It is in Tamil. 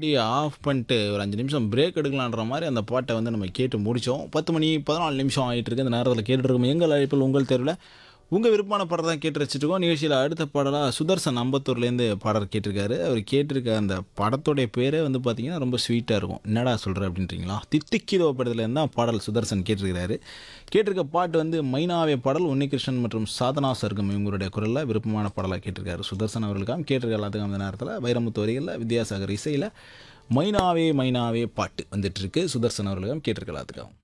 வண்டியை ஆஃப் பண்ணிட்டு ஒரு அஞ்சு நிமிஷம் பிரேக் எடுக்கலான்ற மாதிரி அந்த பாட்டை வந்து நம்ம கேட்டு முடித்தோம் பத்து மணி பதினாலு நிமிஷம் ஆகிட்டு இருக்கு இந்த நேரத்தில் கேட்டுருக்கோம் எங்கள் அழைப்பில் உங்கள் தேர்வில் உங்கள் விருப்பமான பாடல் தான் கேட்டு வச்சுருக்கோம் நிகழ்ச்சியில் அடுத்த பாடலாக சுதர்சன் அம்பத்தூர்லேருந்து பாடல் கேட்டிருக்காரு அவர் கேட்டிருக்க அந்த படத்தோடைய பேரே வந்து பார்த்தீங்கன்னா ரொம்ப ஸ்வீட்டாக இருக்கும் என்னடா சொல்கிற அப்படின்றீங்களா தித்திக்கிதோ படத்துலேருந்து தான் பாடல் சுதர்சன் கேட்டிருக்கிறாரு கேட்டிருக்க பாட்டு வந்து மைனாவே பாடல் உன்னிகிருஷ்ணன் மற்றும் சாதனா சர்க்கம் இவங்களுடைய குரலில் விருப்பமான பாடலாக கேட்டிருக்காரு சுதர்சன் அவர்களுக்காக கேட்டிருக்க எல்லாத்துக்கும் அந்த நேரத்தில் வைரமுத்து வரிகளில் வித்யாசாகர் இசையில் மைனாவே மைனாவே பாட்டு வந்துட்டு இருக்கு சுதர்சன் அவர்களுக்கும் கேட்டிருக்க எல்லாத்துக்கும்